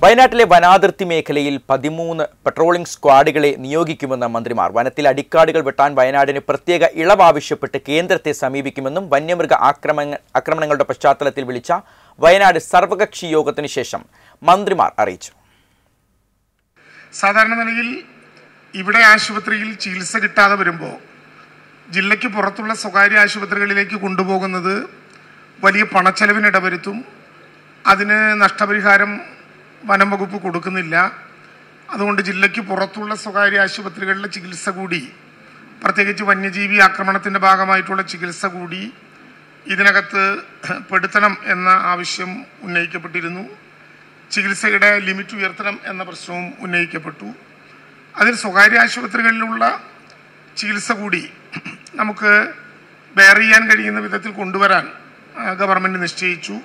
വയനാട്ടിലെ വനാതിർത്തി മേഖലയിൽ പതിമൂന്ന് പെട്രോളിംഗ് സ്ക്വാഡുകളെ നിയോഗിക്കുമെന്ന് മന്ത്രിമാർ വനത്തിൽ അടിക്കാടുകൾ വെട്ടാൻ വയനാടിന് പ്രത്യേക ഇളവ് ആവശ്യപ്പെട്ട് കേന്ദ്രത്തെ സമീപിക്കുമെന്നും വന്യമൃഗ ആക്രമണ ആക്രമണങ്ങളുടെ പശ്ചാത്തലത്തിൽ വിളിച്ച വയനാട് സർവകക്ഷി യോഗത്തിന് ശേഷം മന്ത്രിമാർ അറിയിച്ചു സാധാരണ നിലയിൽ ഇവിടെ ആശുപത്രിയിൽ ചികിത്സ കിട്ടാതെ വരുമ്പോൾ ജില്ലയ്ക്ക് പുറത്തുള്ള സ്വകാര്യ ആശുപത്രികളിലേക്ക് കൊണ്ടുപോകുന്നത് വലിയ പണച്ചെലവിന് ഇടവരുത്തും അതിന് നഷ്ടപരിഹാരം വനം വകുപ്പ് കൊടുക്കുന്നില്ല അതുകൊണ്ട് ജില്ലയ്ക്ക് പുറത്തുള്ള സ്വകാര്യ ആശുപത്രികളിലെ ചികിത്സ കൂടി പ്രത്യേകിച്ച് വന്യജീവി ആക്രമണത്തിൻ്റെ ഭാഗമായിട്ടുള്ള ചികിത്സ കൂടി ഇതിനകത്ത് പെടുത്തണം എന്ന ആവശ്യം ഉന്നയിക്കപ്പെട്ടിരുന്നു ചികിത്സയുടെ ലിമിറ്റ് ഉയർത്തണം എന്ന പ്രശ്നവും ഉന്നയിക്കപ്പെട്ടു അതിൽ സ്വകാര്യ ആശുപത്രികളിലുള്ള ചികിത്സ കൂടി നമുക്ക് ബെയർ ചെയ്യാൻ കഴിയുന്ന വിധത്തിൽ കൊണ്ടുവരാൻ ആ, ഗവൺമെന്റ് നിശ്ചയിച്ചു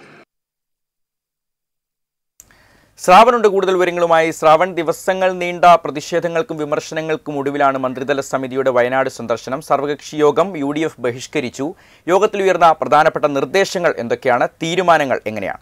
ശ്രാവണുണ്ട് കൂടുതൽ വിവരങ്ങളുമായി ശ്രാവൺ ദിവസങ്ങൾ നീണ്ട പ്രതിഷേധങ്ങൾക്കും വിമർശനങ്ങൾക്കും ഒടുവിലാണ് മന്ത്രിതല സമിതിയുടെ വയനാട് സന്ദർശനം സർവകക്ഷി യോഗം യു ഡി എഫ് ബഹിഷ്കരിച്ചു യോഗത്തിൽ ഉയർന്ന പ്രധാനപ്പെട്ട നിർദ്ദേശങ്ങൾ എന്തൊക്കെയാണ് തീരുമാനങ്ങൾ എങ്ങനെയാണ്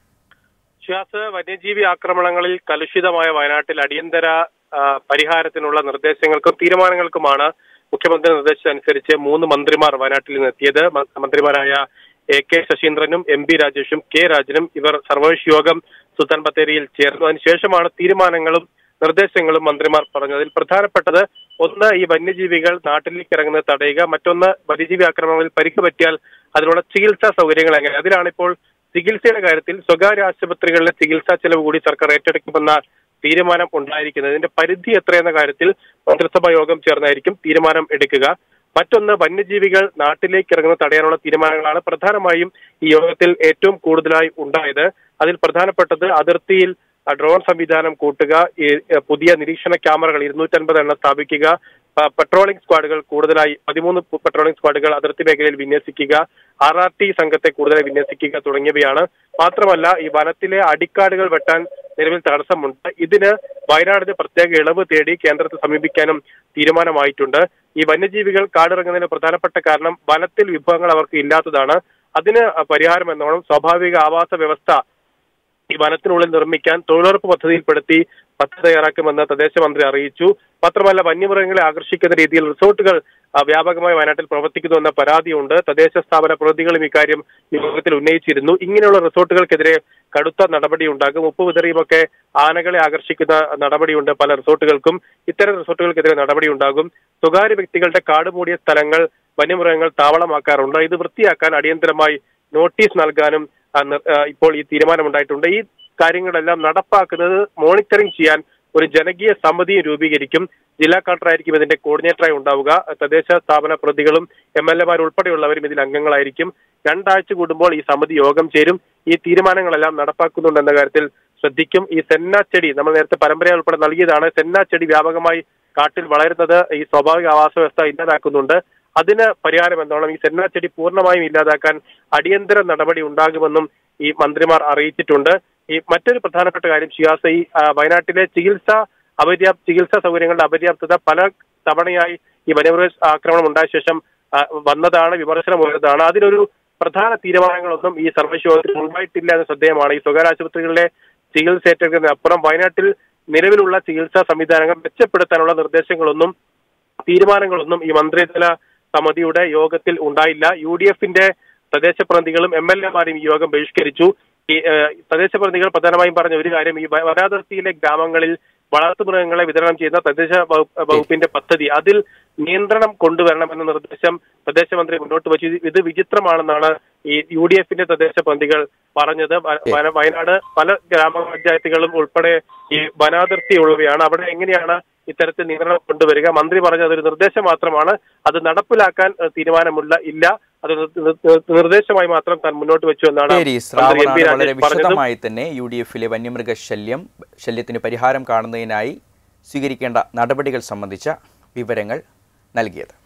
ഷിയാസ് വന്യജീവി ആക്രമണങ്ങളിൽ കലുഷിതമായ വയനാട്ടിൽ അടിയന്തര ആ, പരിഹാരത്തിനുള്ള നിർദ്ദേശങ്ങൾക്കും തീരുമാനങ്ങൾക്കുമാണ് മുഖ്യമന്ത്രി നിർദ്ദേശിച്ചതനുസരിച്ച് മൂന്ന് മന്ത്രിമാർ വയനാട്ടിൽ നിന്ന് എത്തിയത് മ- മന്ത്രിമാരായ എ കെ ശശീന്ദ്രനും എം പി രാജേഷും കെ രാജനും ഇവർ സർവകക്ഷി യോഗം സുൽത്താൻ ബത്തേരിയിൽ ചേർന്നു അതിനുശേഷമാണ് തീരുമാനങ്ങളും നിർദ്ദേശങ്ങളും മന്ത്രിമാർ പറഞ്ഞത് അതിൽ പ്രധാനപ്പെട്ടത് ഒന്ന് ഈ വന്യജീവികൾ നാട്ടിലേക്ക് ഇറങ്ങുന്നത് തടയുക മറ്റൊന്ന് വന്യജീവി ആക്രമണങ്ങളിൽ പരിക്ക് പറ്റിയാൽ അതിനുള്ള ചികിത്സാ സൗകര്യങ്ങൾ എങ്ങനെ അതിലാണിപ്പോൾ ചികിത്സയുടെ കാര്യത്തിൽ സ്വകാര്യ ആശുപത്രികളിലെ ചികിത്സാ ചെലവ് കൂടി സർക്കാർ ഏറ്റെടുക്കുമെന്ന തീരുമാനം ഉണ്ടായിരിക്കുന്നത് ഇതിന്റെ പരിധി എത്രയെന്ന കാര്യത്തിൽ മന്ത്രിസഭാ യോഗം ചേർന്നായിരിക്കും തീരുമാനം എടുക്കുക മറ്റൊന്ന് വന്യജീവികൾ നാട്ടിലേക്ക് ഇറങ്ങുന്ന തടയാനുള്ള തീരുമാനങ്ങളാണ് പ്രധാനമായും ഈ യോഗത്തിൽ ഏറ്റവും കൂടുതലായി ഉണ്ടായത് അതിൽ പ്രധാനപ്പെട്ടത് അതിർത്തിയിൽ ആ, ഡ്രോൺ സംവിധാനം കൂട്ടുക ഈ എ, പുതിയ നിരീക്ഷണ ക്യാമറകൾ ഇരുന്നൂറ്റൻപത് എണ്ണം സ്ഥാപിക്കുക ആ, പെട്രോളിംഗ് സ്ക്വാഡുകൾ കൂടുതലായി പതിമൂന്ന് പു- പെട്രോളിംഗ് സ്ക്വാഡുകൾ അതിർത്തി മേഖലയിൽ വിന്യസിക്കുക ആർ ആർ ടി സംഘത്തെ കൂടുതലായി വിന്യസിക്കുക തുടങ്ങിയവയാണ് മാത്രമല്ല ഈ വനത്തിലെ അടിക്കാടുകൾ വെട്ടാൻ നിലവിൽ തടസ്സമുണ്ട് ഇതിന് വയനാടിന് പ്രത്യേക ഇളവ് തേടി കേന്ദ്രത്തെ സമീപിക്കാനും തീരുമാനമായിട്ടുണ്ട് ഈ വന്യജീവികൾ കാടിറങ്ങുന്നതിന് പ്രധാനപ്പെട്ട കാരണം വനത്തിൽ വിഭവങ്ങൾ അവർക്ക് ഇല്ലാത്തതാണ് അതിന് പരിഹാരം എന്നോണം സ്വാഭാവിക ആവാസ വ്യവസ്ഥ ഈ വനത്തിനുള്ളിൽ നിർമ്മിക്കാൻ തൊഴിലുറപ്പ് പദ്ധതിയിൽപ്പെടുത്തി പദ്ധതി തയ്യാറാക്കുമെന്ന് തദ്ദേശ മന്ത്രി അറിയിച്ചു മാത്രമല്ല വന്യമൃഗങ്ങളെ ആകർഷിക്കുന്ന രീതിയിൽ റിസോർട്ടുകൾ ആ, വ്യാപകമായി വയനാട്ടിൽ പ്രവർത്തിക്കുന്നു എന്ന പരാതിയുണ്ട് തദ്ദേശ സ്ഥാപന പ്രതിനിധികളും ഇക്കാര്യം യോഗത്തിൽ ഉന്നയിച്ചിരുന്നു ഇങ്ങനെയുള്ള റിസോർട്ടുകൾക്കെതിരെ കടുത്ത നടപടി ഉണ്ടാകും ഉപ്പ് വിതറിയുമൊക്കെ ആനകളെ ആകർഷിക്കുന്ന നടപടിയുണ്ട് പല റിസോർട്ടുകൾക്കും ഇത്തരം റിസോർട്ടുകൾക്കെതിരെ നടപടി ഉണ്ടാകും സ്വകാര്യ വ്യക്തികളുടെ കാട് മൂടിയ സ്ഥലങ്ങൾ വന്യമൃഗങ്ങൾ താവളമാക്കാറുണ്ട് ഇത് വൃത്തിയാക്കാൻ അടിയന്തരമായി നോട്ടീസ് നൽകാനും ആ, നിർ- ആ, ഇപ്പോൾ ഈ തീരുമാനമുണ്ടായിട്ടുണ്ട് ഈ കാര്യങ്ങളെല്ലാം നടപ്പാക്കുന്നത് മോണിറ്ററിംഗ് ചെയ്യാൻ ഒരു ജനകീയ സമിതിയും രൂപീകരിക്കും ജില്ലാ കളക്ടറായിരിക്കും ഇതിന്റെ കോർഡിനേറ്ററായി ഉണ്ടാവുക തദ്ദേശ സ്ഥാപന പ്രതികളും എം എൽ എമാർ ഉൾപ്പെടെയുള്ളവരും ഇതിൽ അംഗങ്ങളായിരിക്കും രണ്ടാഴ്ച കൂടുമ്പോൾ ഈ സമിതി യോഗം ചേരും ഈ തീരുമാനങ്ങളെല്ലാം നടപ്പാക്കുന്നുണ്ടെന്ന കാര്യത്തിൽ ശ്രദ്ധിക്കും ഈ സെന്ന ചെടി നമ്മൾ നേരത്തെ പരമ്പര ഉൾപ്പെടെ നൽകിയതാണ് സെന്ന ചെടി വ്യാപകമായി കാട്ടിൽ വളരുന്നത് ഈ സ്വാഭാവിക ആവാസ വ്യവസ്ഥ ഇല്ലാതാക്കുന്നുണ്ട് അതിന് പരിഹാരം എന്നോണം ഈ സെന്ന ചെടി പൂർണ്ണമായും ഇല്ലാതാക്കാൻ അടിയന്തര നടപടി ഉണ്ടാകുമെന്നും ഈ മന്ത്രിമാർ അറിയിച്ചിട്ടുണ്ട് ഈ മറ്റൊരു പ്രധാനപ്പെട്ട കാര്യം ഷിയാസ് ഈ ആ, വയനാട്ടിലെ ചികിത്സ അപര്യാപ്ത ചികിത്സാ സൗകര്യങ്ങളുടെ അപര്യാപ്തത പല തവണയായി ഈ വന്യമൃഗ ആക്രമണം ഉണ്ടായ ശേഷം ആ, വന്നതാണ് വിമർശനം ഉയർന്നതാണ് അതിനൊരു പ്രധാന തീരുമാനങ്ങളൊന്നും ഈ സർവകക്ഷി യോഗത്തിൽ ഉണ്ടായിട്ടില്ല എന്ന് ശ്രദ്ധേയമാണ് ഈ സ്വകാര്യ ആശുപത്രികളിലെ ചികിത്സ ഏറ്റെടുക്കുന്നതിന് അപ്പുറം വയനാട്ടിൽ നിലവിലുള്ള ചികിത്സാ സംവിധാനങ്ങൾ മെച്ചപ്പെടുത്താനുള്ള നിർദ്ദേശങ്ങളൊന്നും തീരുമാനങ്ങളൊന്നും ഈ മന്ത്രിതല സമിതിയുടെ യോഗത്തിൽ ഉണ്ടായില്ല യു ഡി എഫിന്റെ തദ്ദേശ പ്രതിനിധികളും എം എൽ എമാരും ഈ യോഗം ബഹിഷ്കരിച്ചു ഈ ഏഹ്, തദ്ദേശ പ്രതിനിധികൾ പ്രധാനമായും പറഞ്ഞ ഒരു കാര്യം ഈ വ- വനാതിർത്തിയിലെ ഗ്രാമങ്ങളിൽ വളർത്തുമൃഗങ്ങളെ വിതരണം ചെയ്യുന്ന തദ്ദേശ വകുപ്പ് വകുപ്പിന്റെ പദ്ധതി അതിൽ നിയന്ത്രണം കൊണ്ടുവരണമെന്ന നിർദ്ദേശം തദ്ദേശ മന്ത്രി മുന്നോട്ട് വെച്ചു ഇത് ഇത് വിചിത്രമാണെന്നാണ് ഈ യു ഡി എഫിന്റെ തദ്ദേശ പ്രതിനിധികൾ പറഞ്ഞത് വ- വന- വയനാട് പല ഗ്രാമപഞ്ചായത്തുകളും ഉൾപ്പെടെ ഈ വനാതിർത്തി ഉള്ളവയാണ് അവിടെ എങ്ങനെയാണ് ഇത്തരത്തിൽ നിയന്ത്രണം കൊണ്ടുവരിക മന്ത്രി പറഞ്ഞ അതൊരു നിർദ്ദേശം മാത്രമാണ് അത് നടപ്പിലാക്കാൻ ഏഹ്, തീരുമാനമുള്ള ഇല്ല അത് നിർ- നിർ- നിർദ്ദേശമായി മാത്രം താൻ മുന്നോട്ട് വെച്ചു എന്നാണ് ശരി മന്ത്രി എം ശ്രാവണാണ് പി വളരെ രാജേഷ് പറഞ്ഞതും വിശദമായി തന്നെ യു ഡി എഫിലെ വന്യമൃഗ ശല്യം ശല്യത്തിന് പരിഹാരം കാണുന്നതിനായി സ്വീകരിക്കേണ്ട നടപടികൾ സംബന്ധിച്ച വിവരങ്ങൾ നൽകിയത്